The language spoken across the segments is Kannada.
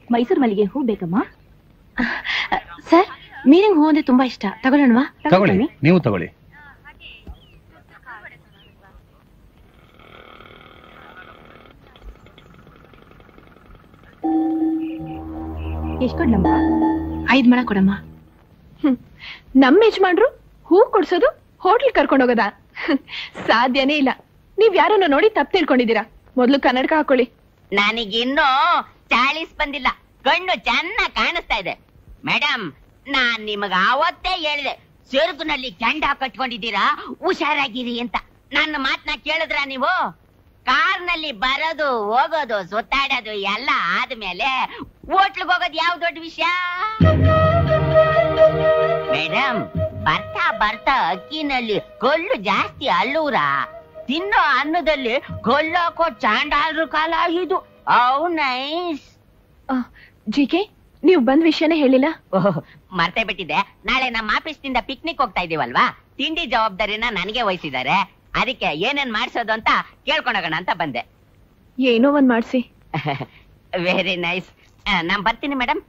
ಮೈಸೂರು ಮಲ್ಲಿಗೆ ಹೂ ಬೇಕಮ್ಮ ಸರ್ ಮೀನಿಂಗ್ ಹೂ ಅಂದ್ರೆ ತುಂಬಾ ಇಷ್ಟ ತಗೊಳ್ಳೋಣವಾ ತಗೊಳ್ಳಿ ನೀವು ತಗೊಳ್ಳಿ ಎಷ್ಟ್ ಕೊಡ್ಲಮ್ಮ ಐದ್ ಮಣ ಕೊಡಮ್ಮ ನಮ್ಮ ಯಜಮಾನ್ರು ಹೂ ಕೊಡ್ಸೋದು ಹೋಟ್ಲ್ ಕರ್ಕೊಂಡು ಹೋಗೋದಾ ಸಾಧ್ಯನೇ ಇಲ್ಲ ನೀವ್ ಯಾರನ್ನ ನೋಡಿ ತಪ್ಪು ತಿಳ್ಕೊಂಡಿದ್ದೀರಾ ಮೊದ್ಲು ಕನ್ನಡಕ ಹಾಕೊಳ್ಳಿ ನನಗಿನ್ನೂ ಚಾಳಿಸ್ ಬಂದಿಲ್ಲ ಕಣ್ಣು ಚೆನ್ನಾಗ್ ಕಾಣಿಸ್ತಾ ಇದೆ ಮೇಡಮ್ ನಾನ್ ನಿಮಗ ಅವತ್ತೇ ಹೇಳಿದೆ ಸೆರುಕಿನಲ್ಲಿ ಕೆಂಡ ಕಟ್ಕೊಂಡಿದ್ದೀರಾ ಹುಷಾರಾಗಿರಿ ಅಂತ ನನ್ನ ಮಾತನ್ನ ಕೇಳಿದ್ರ ನೀವು ಕಾರ್ನಲ್ಲಿ ಬರೋದು ಹೋಗೋದು ಸುತ್ತಾಡೋದು ಎಲ್ಲ ಆದ್ಮೇಲೆ ಹೋಟ್ಲಿಗೆ ಹೋಗೋದು ಯಾವ ದೊಡ್ಡ ವಿಷಯ ಮೇಡಮ್ ಬರ್ತಾ ಬರ್ತಾ ಅಕ್ಕಿನಲ್ಲಿ ಕಲ್ಲು ಜಾಸ್ತಿ ಅಲ್ಲೂರ ತಿನ್ನೋ ಅನ್ನದಲ್ಲಿ ಕಲ್ಲಾಕೋ ಚಾಂಡಾಲ್ರು ಕಾಲ ಇದು ಅವ್ ನೈಸ್ ಜಿ ಕೆ ನೀವು ಬಂದ್ ವಿಷಯನೇ ಹೇಳಿಲ್ಲ ಓಹ್ ಮರ್ತೇ ಬಿಟ್ಟಿದೆ ನಾಳೆ ನಮ್ಮ ಆಫೀಸ್ ನಿಂದ ಪಿಕ್ನಿಕ್ ಹೋಗ್ತಾ ಇದೀವಲ್ವಾ ತಿಂಡಿ ಜವಾಬ್ದಾರಿನ ನನಗೆ ವಹಿಸಿದ್ದಾರೆ ಅದಕ್ಕೆ ಏನೇನ್ ಮಾಡ್ಸೋದು ಅಂತ ಕೇಳ್ಕೊಂಡೋಗೋಣ ಅಂತ ಬಂದೆ ಏನೋ ಒಂದ್ ಮಾಡ್ಸಿ ವೆರಿ ನೈಸ್ ನಾನ್ ಬರ್ತೀನಿ ಮೇಡಮ್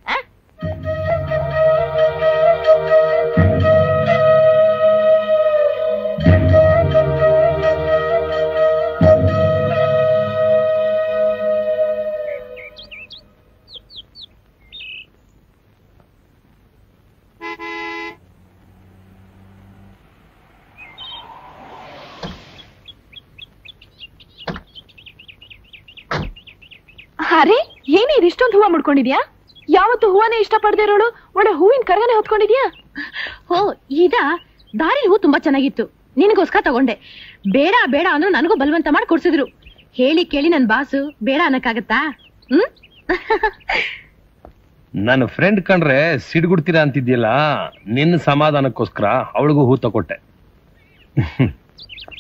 ಅರೆ ಏನೇ ಇದು ಇಷ್ಟೊಂದು ಹೂವ ಮುಡ್ಕೊಂಡಿದ್ಯಾ ಯಾವತ್ತು ಹೂವನೇ ಇಷ್ಟ ಪಡ್ದೇ ಇರೋಳು ಒಳ್ಳೆ ಹೂವಿನ ಕರಗನೆ ಹೊತ್ಕೊಂಡಿದ್ಯಾ ಓ ಇದ ದಾರಿ ಹೂ ತುಂಬಾ ಚೆನ್ನಾಗಿತ್ತು ನಿನಗೋಸ್ಕರ ತಗೊಂಡೆ ಬೇಡ ಬೇಡ ಅಂದ್ರು ನನಗೂ ಬಲವಂತ ಮಾಡಿ ಕೊಡ್ಸಿದ್ರು ಹೇಳಿ ಕೇಳಿ ನನ್ ಬಾಸು ಬೇಡ ಅನ್ನಕ್ಕಾಗತ್ತಾ ಹ್ಮ್ ನನ್ನ ಫ್ರೆಂಡ್ ಕಂಡ್ರೆ ಸಿಡ್ಗುಡ್ತೀರಾ ಅಂತಿದ್ಯಲ್ಲ ನಿನ್ನ ಸಮಾಧಾನಕ್ಕೋಸ್ಕರ ಅವಳಿಗೂ ಹೂ ತಕೊಟ್ಟೆ